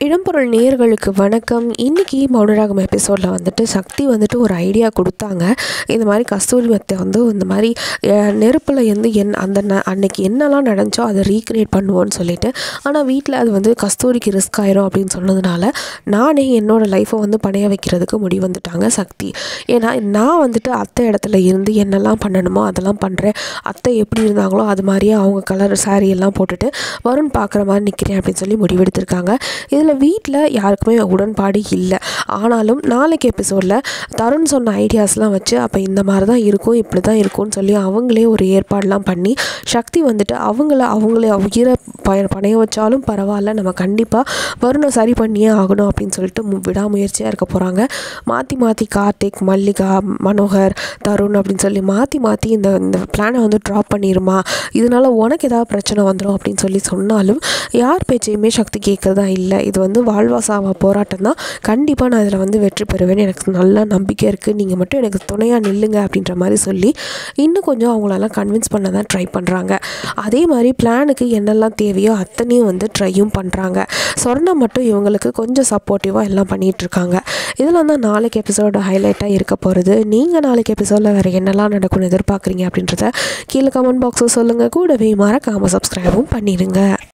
இடம்பொருள் நேயர்களுக்கு வணக்கம் இன்றைக்கி மௌனராகம் எபிசோடில் வந்துட்டு சக்தி வந்துட்டு ஒரு ஐடியா கொடுத்தாங்க இந்த மாதிரி கஸ்தூரி மெத்தை வந்து இந்த மாதிரி நெருப்பில் வந்து என் அந்த ந அன்னைக்கு என்னெல்லாம் நடந்துச்சோ அதை ரீக்ரியேட் பண்ணுவோன்னு சொல்லிட்டு ஆனால் வீட்டில் அது வந்து கஸ்தூரிக்கு ரிஸ்க் ஆயிரும் அப்படின்னு சொன்னதுனால நானே என்னோடய லைஃப்பை வந்து பணைய வைக்கிறதுக்கு முடிவு வந்துட்டாங்க சக்தி ஏன்னா நான் வந்துட்டு அத்தை இடத்துல இருந்து என்னெல்லாம் பண்ணணுமோ அதெல்லாம் பண்ணுறேன் அத்தை எப்படி இருந்தாங்களோ அது மாதிரியே அவங்க கலர் saree எல்லாம் போட்டுட்டு வருண் பார்க்குற மாதிரி நிற்கிறேன் அப்படின்னு சொல்லி முடிவெடுத்திருக்காங்க இதில் வீட்டில் யாருக்குமே உடன்பாடு இல்லை ஆனாலும் நாளைக்கு எபிசோடில் தருண் சொன்ன ஐடியாஸ்லாம் வச்சு அப்போ இந்த மாதிரி தான் இருக்கும் இப்படி தான் இருக்கும்னு சொல்லி அவங்களே ஒரு ஏற்பாடெலாம் பண்ணி சக்தி வந்துட்டு அவங்கள அவங்களே உயிரை பய பணைய வச்சாலும் பரவாயில்ல நம்ம கண்டிப்பாக வருணை சரி பண்ணியே ஆகணும் அப்படின்னு சொல்லிட்டு மு- விடாமுயற்சியாக இருக்க போகிறாங்க மாற்றி மாற்றி கார்த்திக் மல்லிகா மனோகர் தருண் அப்படின்னு சொல்லி மாற்றி மாற்றி இந்த இந்த பிளானை வந்து ட்ராப் பண்ணிடுமா இதனால உனக்கு ஏதாவது பிரச்சனை வந்துடும் அப்படின்னு சொல்லி சொன்னாலும் யார் பேச்சையுமே சக்தி கேட்குறதா இல்லை இது வந்து வாழ்வாசாவா போராட்டம் தான் கண்டிப்பாக நான் இதில் வந்து வெற்றி பெறுவேன்னு எனக்கு நல்ல நம்பிக்கை இருக்குது நீங்கள் மட்டும் எனக்கு துணையாக நில்லுங்க அப்படின்ற மாதிரி சொல்லி இன்னும் கொஞ்சம் அவங்களெல்லாம் கன்வின்ஸ் பண்ண தான் ட்ரை பண்ணுறாங்க அதே மாதிரி பிளானுக்கு என்னெல்லாம் தேவையோ அத்தனையும் வந்து ட்ரையும் பண்ணுறாங்க சொர்ணா மட்டும் இவங்களுக்கு கொஞ்சம் சப்போர்ட்டிவாக எல்லாம் பண்ணிகிட்டு இருக்காங்க இதெல்லாம் தான் நாளைக்கு எபிசோட ஹைலைட்டாக இருக்க போகிறது நீங்கள் நாளைக்கு எபிசோடில் வேறு என்னெல்லாம் நடக்கும்னு எதிர்பார்க்குறீங்க அப்படின்றத கீழே கமெண்ட் பாக்ஸில் சொல்லுங்கள் கூடவே மறக்காமல் சப்ஸ்கிரைபும் பண்ணிடுங்க